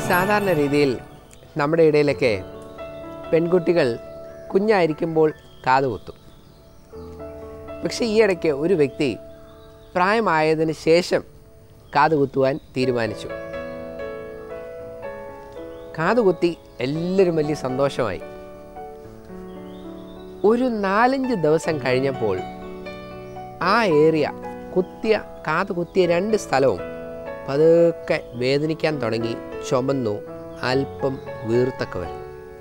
സാധാരണ രീതിയിൽ നമ്മുടെ ഇടയിലൊക്കെ പെൺകുട്ടികൾ കുഞ്ഞായിരിക്കുമ്പോൾ കാതുകുത്തും പക്ഷേ ഈ ഇടയ്ക്ക് ഒരു വ്യക്തി പ്രായമായതിന് ശേഷം കാതുകുത്തുവാൻ തീരുമാനിച്ചു കാതുകുത്തി എല്ലാവരും വലിയ സന്തോഷമായി ഒരു നാലഞ്ച് ദിവസം കഴിഞ്ഞപ്പോൾ ആ ഏരിയ കുത്തിയ കാത് കുത്തിയ രണ്ട് സ്ഥലവും പതുക്കെ വേദനിക്കാൻ തുടങ്ങി ചുമന്നു അല്പം വീർത്തൊക്കെ വരും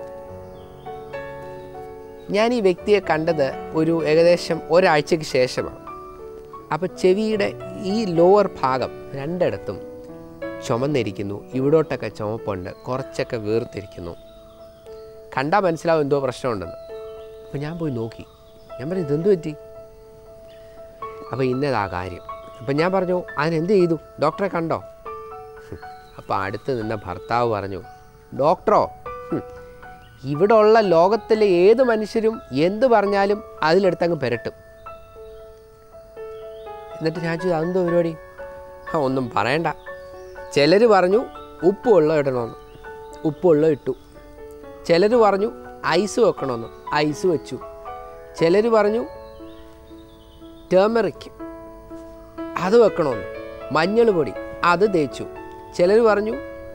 ഞാൻ ഈ വ്യക്തിയെ കണ്ടത് ഒരു ഏകദേശം ഒരാഴ്ചയ്ക്ക് ശേഷമാണ് അപ്പോൾ ചെവിയുടെ ഈ ലോവർ ഭാഗം രണ്ടിടത്തും ചുമന്നിരിക്കുന്നു ഇവിടോട്ടൊക്കെ ചുമപ്പുണ്ട് കുറച്ചൊക്കെ വീർത്തിരിക്കുന്നു കണ്ടാൽ മനസ്സിലാവും എന്തോ പ്രശ്നമുണ്ടെന്ന് അപ്പോൾ ഞാൻ പോയി നോക്കി ഞാൻ പറഞ്ഞു ഇതെന്ത് പറ്റി അപ്പോൾ ഇന്നതാ കാര്യം അപ്പം ഞാൻ പറഞ്ഞു അതിനെന്ത് ചെയ്തു ഡോക്ടറെ കണ്ടോ അപ്പോൾ അടുത്ത് നിന്ന ഭർത്താവ് പറഞ്ഞു ഡോക്ടറോ ഹും, ഇവിടെ ഉള്ള ലോകത്തിലെ ഏത് മനുഷ്യരും എന്ത് പറഞ്ഞാലും അതിലെടുത്തങ്ങ് പെരട്ടും എന്നിട്ട് ഞാൻ ചോദിച്ചു അതെന്തോ പരിപാടി ആ ഒന്നും പറയണ്ട ചിലർ പറഞ്ഞു ഉപ്പ് വെള്ളം ഇടണമെന്ന് ഉപ്പ് വെള്ളം ഇട്ടു ചിലർ പറഞ്ഞു ഐസ് വെക്കണമെന്ന് ഐസ് വെച്ചു ചിലർ പറഞ്ഞു ടേമറിക് അത് വെക്കണമെന്ന് മഞ്ഞൾ പൊടി അത് തേച്ചു ചിലർ പറഞ്ഞു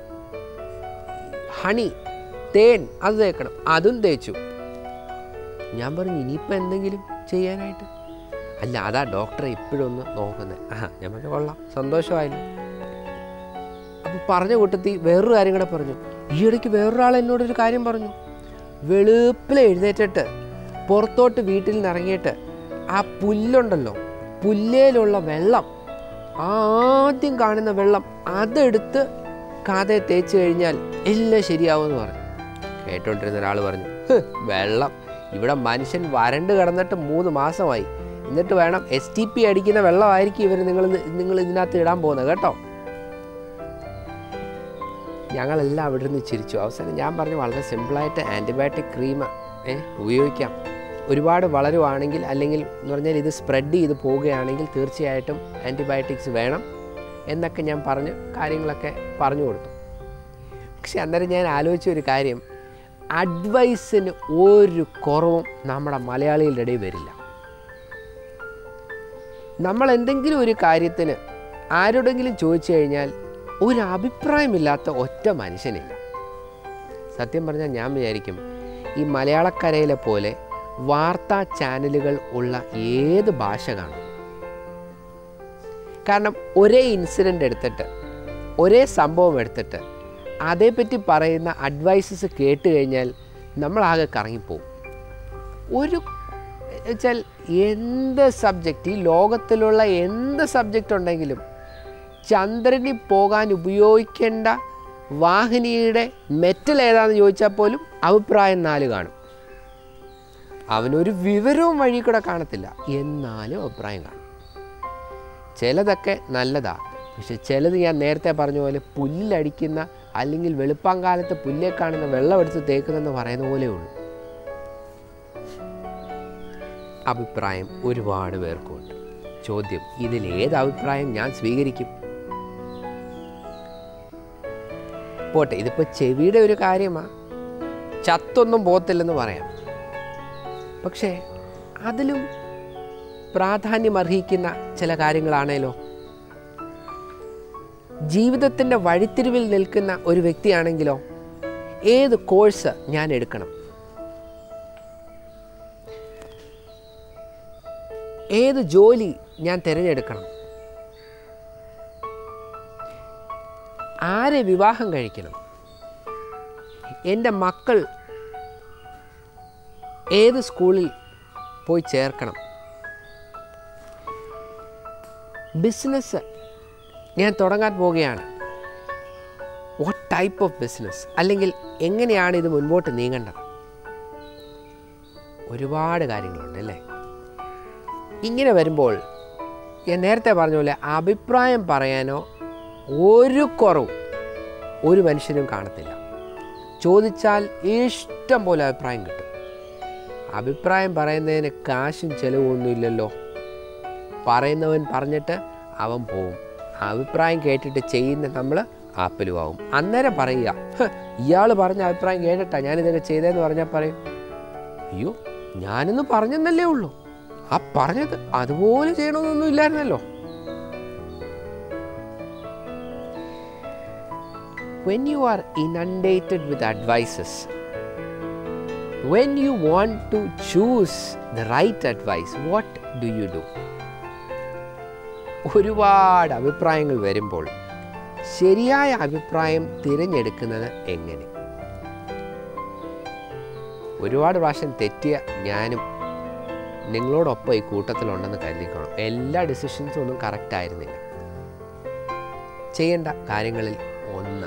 ഹണി തേൻ അത് തേക്കണം അതും തേച്ചു ഞാൻ പറഞ്ഞു ഇനിയിപ്പോൾ എന്തെങ്കിലും ചെയ്യാനായിട്ട് അല്ല അതാ ഡോക്ടറെ ഇപ്പോഴും ഒന്ന് നോക്കുന്നത് ആ ഞാൻ പറഞ്ഞു കൊള്ളാം സന്തോഷമായില്ല അപ്പോൾ പറഞ്ഞ കൂട്ടത്തിൽ വേറൊരു കാര്യം കൂടെ പറഞ്ഞു ഈ ഇടയ്ക്ക് വേറൊരാൾ എന്നോടൊരു കാര്യം പറഞ്ഞു വെളുപ്പിൽ എഴുന്നേറ്റിട്ട് പുറത്തോട്ട് വീട്ടിൽ നിന്ന് ഇറങ്ങിയിട്ട് ആ പുല്ലുണ്ടല്ലോ പുല്ലേലുള്ള വെള്ളം ആദ്യം കാണുന്ന വെള്ളം അതെടുത്ത് കാതെ തേച്ച് കഴിഞ്ഞാൽ എല്ലാം ശരിയാവുമെന്ന് പറഞ്ഞു കേട്ടോണ്ടിരുന്ന ഒരാൾ പറഞ്ഞു "ഹ്, വെള്ളം ഇവിടെ മനുഷ്യൻ വരണ്ട് കിടന്നിട്ട് മൂന്ന് മാസമായി എന്നിട്ട് വേണം എസ് ടി പി അടിക്കുന്ന വെള്ളമായിരിക്കും ഇവർ നിങ്ങൾ നിങ്ങൾ ഇതിനകത്ത് ഇടാൻ പോകുന്നത് കേട്ടോ ഞങ്ങളെല്ലാം അവിടെ നിന്ന് ചിരിച്ചു അവസാനം ഞാൻ പറഞ്ഞു വളരെ സിമ്പിളായിട്ട് ആൻറ്റിബയോട്ടിക് ക്രീം ഏ ഉപയോഗിക്കാം ഒരുപാട് വളരുവാണെങ്കിൽ അല്ലെങ്കിൽ എന്ന് പറഞ്ഞാൽ ഇത് സ്പ്രെഡ് ചെയ്ത് പോവുകയാണെങ്കിൽ തീർച്ചയായിട്ടും ആൻറ്റിബയോട്ടിക്സ് വേണം എന്നൊക്കെ ഞാൻ പറഞ്ഞ് കാര്യങ്ങളൊക്കെ പറഞ്ഞു കൊടുത്തു പക്ഷെ അന്നേരം ഞാൻ ആലോചിച്ച ഒരു കാര്യം അഡ്വൈസിന് ഒരു കുറവും നമ്മുടെ മലയാളികളുടെ ഇടയിൽ വരില്ല നമ്മൾ എന്തെങ്കിലും ഒരു കാര്യത്തിന് ആരോടെങ്കിലും ചോദിച്ചു കഴിഞ്ഞാൽ ഒരു അഭിപ്രായമില്ലാത്ത ഒറ്റ മനുഷ്യനില്ല സത്യം പറഞ്ഞാൽ ഞാൻ വിചാരിക്കും ഈ മലയാളക്കരയിലെ പോലെ വാർത്താ ചാനലുകൾ ഉള്ള ഏത് ഭാഷ കാണും കാരണം ഒരേ ഇൻസിഡൻ്റ് എടുത്തിട്ട് ഒരേ സംഭവം എടുത്തിട്ട് അതേപ്പറ്റി പറയുന്ന അഡ്വൈസസ് കേട്ട് കഴിഞ്ഞാൽ നമ്മളാകെ കറങ്ങിപ്പോവും ഒരു വെച്ചാൽ എന്ത് സബ്ജക്റ്റ് ഈ ലോകത്തിലുള്ള എന്ത് സബ്ജക്റ്റ് ഉണ്ടെങ്കിലും ചന്ദ്രനിൽ പോകാൻ ഉപയോഗിക്കേണ്ട വാഹിനിയുടെ മെറ്റൽ ഏതാണെന്ന് ചോദിച്ചാൽ പോലും അഭിപ്രായം നാല് കാണും അവനൊരു വിവരവും വഴി കൂടെ കാണത്തില്ല എന്നാലും അഭിപ്രായം കാണും ചിലതൊക്കെ നല്ലതാ പക്ഷെ ചിലത് ഞാൻ നേരത്തെ പറഞ്ഞ പോലെ പുല്ലടിക്കുന്ന അല്ലെങ്കിൽ വെളുപ്പാങ്കാലത്ത് പുല്ലേ കാണുന്ന വെള്ളം എടുത്ത് തേക്കുന്നെന്ന് പറയുന്ന പോലെ ഉള്ളൂ അഭിപ്രായം ഒരുപാട് പേർക്കുണ്ട് ചോദ്യം ഇതിൽ ഏത് അഭിപ്രായം ഞാൻ സ്വീകരിക്കും പോട്ടെ ഇതിപ്പോൾ ചെവിയുടെ ഒരു കാര്യമാണ് ചത്തൊന്നും പോകത്തില്ലെന്ന് പറയാം പക്ഷേ അതിലും പ്രാധാന്യം അർഹിക്കുന്ന ചില കാര്യങ്ങളാണേലോ ജീവിതത്തിൻ്റെ വഴിത്തിരിവിൽ നിൽക്കുന്ന ഒരു വ്യക്തിയാണെങ്കിലോ ഏത് കോഴ്സ് ഞാൻ എടുക്കണം ഏത് ജോലി ഞാൻ തിരഞ്ഞെടുക്കണം ആരെ വിവാഹം കഴിക്കണം എൻ്റെ മക്കൾ ഏത് സ്കൂളിൽ പോയി ചേർക്കണം ബിസിനസ് ഞാൻ തുടങ്ങാൻ പോവുകയാണ് വാട്ട് ടൈപ്പ് ഓഫ് ബിസിനസ് അല്ലെങ്കിൽ എങ്ങനെയാണ് ഇത് മുൻപോട്ട് നീങ്ങേണ്ടത് ഒരുപാട് കാര്യങ്ങളുണ്ട് അല്ലേ ഇങ്ങനെ വരുമ്പോൾ ഞാൻ നേരത്തെ പറഞ്ഞ പോലെ അഭിപ്രായം പറയാനോ ഒരു കുറവും ഒരു മനുഷ്യനും കാണത്തില്ല ചോദിച്ചാൽ ഇഷ്ടം പോലെ അഭിപ്രായം കിട്ടും അഭിപ്രായം പറയുന്നതിന് കാശും ചിലവൊന്നുമില്ലല്ലോ പറയുന്നവൻ പറഞ്ഞിട്ട് അവൻ പോവും അഭിപ്രായം കേട്ടിട്ട് ചെയ്യുന്ന നമ്മൾ ആപ്പിലും ആവും അന്നേരം പറയുക ഇയാൾ പറഞ്ഞ അഭിപ്രായം കേട്ടിട്ടാ ഞാനിതൊക്കെ ചെയ്തതെന്ന് പറഞ്ഞാൽ പറയും അയ്യോ ഞാനൊന്ന് പറഞ്ഞെന്നല്ലേ ഉള്ളൂ ആ പറഞ്ഞത് അതുപോലെ ചെയ്യണമെന്നൊന്നും ഇല്ലായിരുന്നല്ലോ when you are inundated with advices, when you want to choose the right advice, what do you do? ഒരുപാട് അഭിപ്രായങ്ങൾ വരുമ്പോൾ ശരിയായ അഭിപ്രായം തിരഞ്ഞെടുക്കുന്നത് എങ്ങനെ ഒരുപാട് പ്രാവശ്യം തെറ്റിയ ഞാനും നിങ്ങളോടൊപ്പം ഈ കൂട്ടത്തിലുണ്ടെന്ന് കരുതിക്കണം എല്ലാ ഡിസിഷൻസും ഒന്നും കറക്റ്റ് ആയിരുന്നില്ല ചെയ്യേണ്ട കാര്യങ്ങളിൽ ഒന്ന്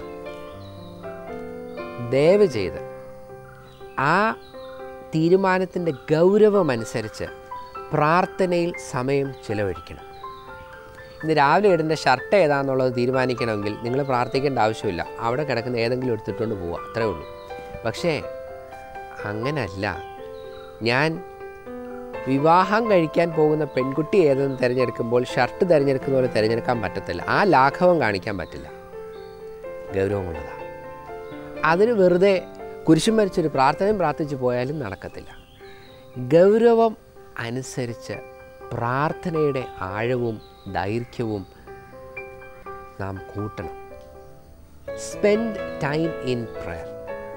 ദയവ് ചെയ്ത് ആ തീരുമാനത്തിൻ്റെ ഗൗരവമനുസരിച്ച് പ്രാർത്ഥനയിൽ സമയം ചിലവഴിക്കണം ഇന്ന് രാവിലെ ഇടേണ്ട ഷർട്ട് ഏതാണെന്നുള്ളത് തീരുമാനിക്കണമെങ്കിൽ നിങ്ങൾ പ്രാർത്ഥിക്കേണ്ട ആവശ്യമില്ല അവിടെ കിടക്കുന്ന ഏതെങ്കിലും എടുത്തിട്ടുകൊണ്ട് പോവുക അത്രേ ഉള്ളൂ പക്ഷേ അങ്ങനല്ല ഞാൻ വിവാഹം കഴിക്കാൻ പോകുന്ന പെൺകുട്ടി ഏതെന്ന് തിരഞ്ഞെടുക്കുമ്പോൾ ഷർട്ട് തിരഞ്ഞെടുക്കുന്ന പോലെ തിരഞ്ഞെടുക്കാൻ പറ്റത്തില്ല ആ ലാഘവം കാണിക്കാൻ പറ്റില്ല ഗൗരവമുള്ളതാണ് അതിന് വെറുതെ കുരിശും മരിച്ചൊരു പ്രാർത്ഥനയും പ്രാർത്ഥിച്ചു പോയാലും നടക്കത്തില്ല ഗൗരവം അനുസരിച്ച് പ്രാർത്ഥനയുടെ ആഴവും ദൈർഘ്യവും നാം കൂട്ടണം spend time in prayer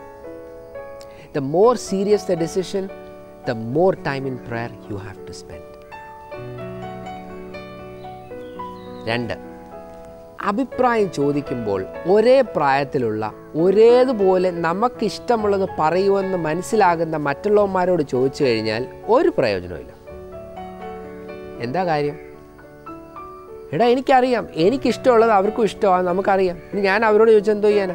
the more serious the decision the more time in prayer you have to spend രണ്ട് അഭിപ്രായം ചോദിക്കുമ്പോൾ ഒരേ പ്രായത്തിലുള്ള ഒരേതുപോലെ നമുക്കിഷ്ടമുള്ളത് പറയുമെന്ന് മനസ്സിലാകുന്ന മറ്റുള്ളവന്മാരോട് ചോദിച്ചു കഴിഞ്ഞാൽ ഒരു പ്രയോജനമില്ല എന്താ കാര്യം എടാ എനിക്കറിയാം എനിക്കിഷ്ടമുള്ളത് അവർക്കും ഇഷ്ടമാണ് നമുക്കറിയാം ഇനി ഞാൻ അവരോട് ചോദിച്ചാൽ എന്തോ ചെയ്യാനാ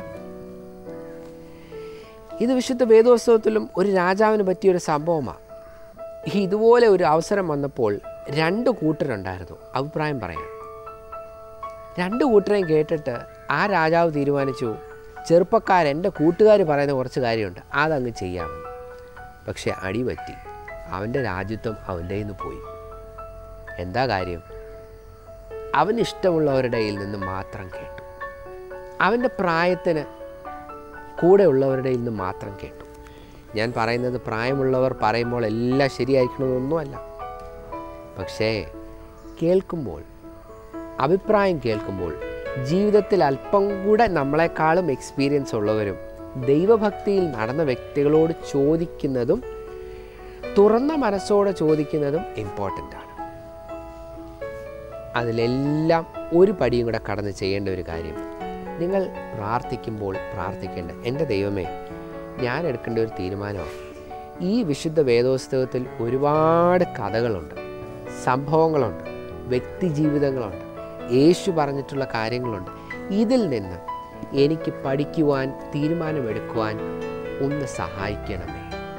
ഇത് വിശുദ്ധ വേദോത്സവത്തിലും ഒരു രാജാവിന് പറ്റിയൊരു സംഭവമാണ് ഇതുപോലെ ഒരു അവസരം വന്നപ്പോൾ രണ്ട് കൂട്ടരുണ്ടായിരുന്നു അഭിപ്രായം പറയാൻ രണ്ട് കൂട്ടരെയും കേട്ടിട്ട് ആ രാജാവ് തീരുമാനിച്ചു ചെറുപ്പക്കാരൻ എൻ്റെ കൂട്ടുകാർ പറയുന്ന കുറച്ച് കാര്യമുണ്ട് അതങ്ങ് ചെയ്യാമെന്ന് പക്ഷേ അടി പറ്റി അവൻ്റെ രാജ്യത്വം അവൻ്റെ നിന്ന് പോയി എന്താ കാര്യം അവന് ഇഷ്ടമുള്ളവരുടെ കയ്യിൽ നിന്ന് മാത്രം കേട്ടു അവൻ്റെ പ്രായത്തിന് കൂടെ ഉള്ളവരുടെ കയ്യിൽ നിന്ന് മാത്രം കേട്ടു ഞാൻ പറയുന്നത് പ്രായമുള്ളവർ പറയുമ്പോൾ എല്ലാം ശരിയായിരിക്കണമെന്നൊന്നുമല്ല പക്ഷേ കേൾക്കുമ്പോൾ അഭിപ്രായം കേൾക്കുമ്പോൾ ജീവിതത്തിൽ അല്പം കൂടെ നമ്മളെക്കാളും എക്സ്പീരിയൻസ് ഉള്ളവരും ദൈവഭക്തിയിൽ നടന്ന വ്യക്തികളോട് ചോദിക്കുന്നതും തുറന്ന മനസ്സോടെ ചോദിക്കുന്നതും ഇമ്പോർട്ടൻ്റ് ആണ് അതിലെല്ലാം ഒരു പടിയും കൂടെ കടന്ന് ചെയ്യേണ്ട ഒരു കാര്യം നിങ്ങൾ പ്രാർത്ഥിക്കുമ്പോൾ പ്രാർത്ഥിക്കേണ്ട എൻ്റെ ദൈവമേ ഞാൻ എടുക്കേണ്ട ഒരു തീരുമാനമാണ് ഈ വിശുദ്ധ വേദോത്സവത്തിൽ ഒരുപാട് കഥകളുണ്ട് സംഭവങ്ങളുണ്ട് വ്യക്തി ജീവിതങ്ങളുണ്ട് യേശു പറഞ്ഞിട്ടുള്ള കാര്യങ്ങളുണ്ട് ഇതിൽ നിന്ന് എനിക്ക് പഠിക്കുവാൻ തീരുമാനമെടുക്കുവാൻ ഒന്ന് സഹായിക്കണമേ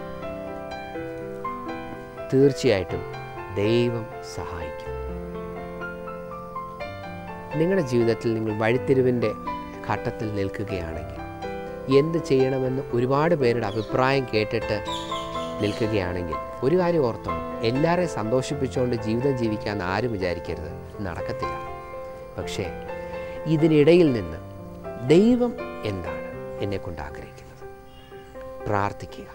തീർച്ചയായിട്ടും ദൈവം സഹായിക്കും നിങ്ങളുടെ ജീവിതത്തിൽ നിങ്ങൾ വഴിത്തിരിവിൻ്റെ ഘട്ടത്തിൽ നിൽക്കുകയാണെങ്കിൽ എന്ത് ചെയ്യണമെന്ന് ഒരുപാട് പേരുടെ അഭിപ്രായം കേട്ടിട്ട് നിൽക്കുകയാണെങ്കിൽ ഒരു കാര്യം ഓർത്തോണം എല്ലാവരെയും സന്തോഷിപ്പിച്ചുകൊണ്ട് ജീവിതം ജീവിക്കാമെന്ന് ആരും വിചാരിക്കരുത് നടക്കത്തില്ല പക്ഷേ ഇതിനിടയിൽ നിന്ന് ദൈവം എന്താണ് എന്നെക്കൊണ്ട് ആഗ്രഹിക്കുന്നത് പ്രാർത്ഥിക്കുക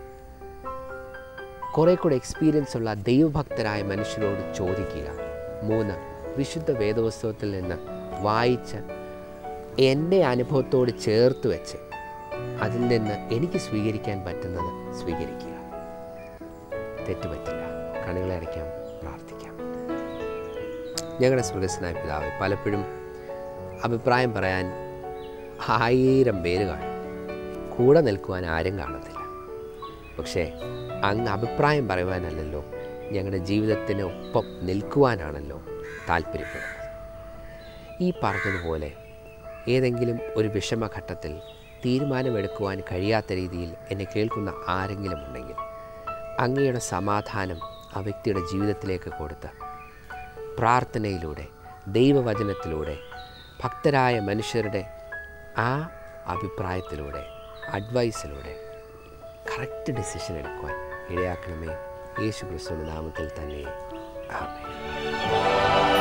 കുറേ കൂടെ എക്സ്പീരിയൻസ് ഉള്ള ദൈവഭക്തരായ മനുഷ്യരോട് ചോദിക്കുക മൂന്ന് വിശുദ്ധ വേദോത്സവത്തിൽ നിന്ന് വായിച്ച് എൻ്റെ അനുഭവത്തോട് ചേർത്ത് വെച്ച് അതിൽ നിന്ന് എനിക്ക് സ്വീകരിക്കാൻ പറ്റുന്നത് സ്വീകരിക്കുക തെറ്റുപറ്റില്ല കണ്ണുകളെ അടയ്ക്കാം പ്രാർത്ഥിക്കാം ഞങ്ങളുടെ സ്വർഗസ്നായ പിതാവ് പലപ്പോഴും അഭിപ്രായം പറയാൻ ആയിരം പേര് കാണും കൂടെ നിൽക്കുവാൻ ആരും കാണത്തില്ല പക്ഷേ അങ്ങ് അഭിപ്രായം പറയുവാനല്ലല്ലോ ഞങ്ങളുടെ ജീവിതത്തിന് ഒപ്പം നിൽക്കുവാനാണല്ലോ താല്പര്യപ്പെടുന്നത് ഈ പറഞ്ഞതുപോലെ ഏതെങ്കിലും ഒരു വിഷമഘട്ടത്തിൽ തീരുമാനമെടുക്കുവാൻ കഴിയാത്ത രീതിയിൽ എന്നെ കേൾക്കുന്ന ആരെങ്കിലും ഉണ്ടെങ്കിൽ അങ്ങയുടെ സമാധാനം ആ വ്യക്തിയുടെ ജീവിതത്തിലേക്ക് കൊടുത്ത് പ്രാർത്ഥനയിലൂടെ ദൈവവചനത്തിലൂടെ ഭക്തരായ മനുഷ്യരുടെ ആ അഭിപ്രായത്തിലൂടെ അഡ്വൈസിലൂടെ കറക്റ്റ് ഡിസിഷൻ എടുക്കുവാൻ ഇടയാക്കണമേ യേശു ക്രിസ്തുവിൻ്റെ നാമത്തിൽ തന്നെ ആമേ